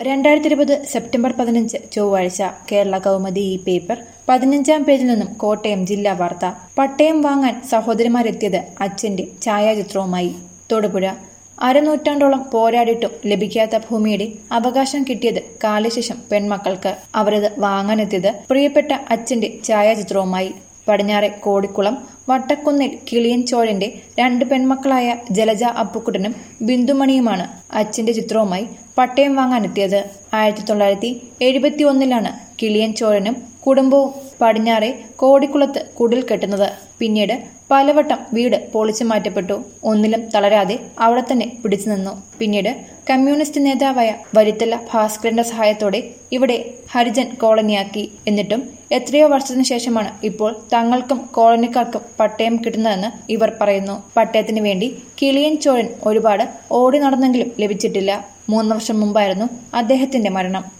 രണ്ടായിരത്തി ഇരുപത് സെപ്റ്റംബർ പതിനഞ്ച് ചൊവ്വാഴ്ച കേരള കൗമുദി ഈ പേപ്പർ പതിനഞ്ചാം പേജിൽ നിന്നും കോട്ടയം ജില്ലാ വാർത്ത പട്ടയം വാങ്ങാൻ സഹോദരിമാരെത്തിയത് അച്ഛന്റെ ഛായാചിത്രവുമായി തൊടുപുഴ അരനൂറ്റാണ്ടോളം പോരാടിയിട്ടും ലഭിക്കാത്ത ഭൂമിയുടെ അവകാശം കിട്ടിയത് കാലശേഷം പെൺമക്കൾക്ക് അവരത് വാങ്ങാനെത്തിയത് പ്രിയപ്പെട്ട അച്ഛന്റെ ഛായാചിത്രവുമായി പടിഞ്ഞാറെ കോടിക്കുളം വട്ടക്കുന്നിൽ കിളിയൻ ചോഴന്റെ രണ്ട് പെൺമക്കളായ ജലജ അപ്പുക്കുട്ടനും ബിന്ദുമണിയുമാണ് അച്ഛന്റെ ചിത്രവുമായി പട്ടയം വാങ്ങാനെത്തിയത് ആയിരത്തി തൊള്ളായിരത്തി എഴുപത്തി ഒന്നിലാണ് കിളിയൻ ചോഴനും കുടുംബവും പടിഞ്ഞാറെ കോടിക്കുളത്ത് കുടിൽ കെട്ടുന്നത് പിന്നീട് പലവട്ടം വീട് പൊളിച്ചു മാറ്റപ്പെട്ടു ഒന്നിലും തളരാതെ അവിടെ തന്നെ പിടിച്ചു നിന്നു പിന്നീട് കമ്മ്യൂണിസ്റ്റ് നേതാവായ വരിത്തല ഭാസ്കരന്റെ സഹായത്തോടെ ഇവിടെ ഹരിജൻ കോളനിയാക്കി എന്നിട്ടും എത്രയോ വർഷത്തിനു ശേഷമാണ് ഇപ്പോൾ തങ്ങൾക്കും കോളനിക്കാർക്കും പട്ടയം കിട്ടുന്നതെന്ന് ഇവർ പറയുന്നു പട്ടയത്തിന് വേണ്ടി കിളിയൻ ചോഴൻ ഒരുപാട് ഓടി നടന്നെങ്കിലും ലഭിച്ചിട്ടില്ല മൂന്ന് വർഷം മുമ്പായിരുന്നു അദ്ദേഹത്തിന്റെ മരണം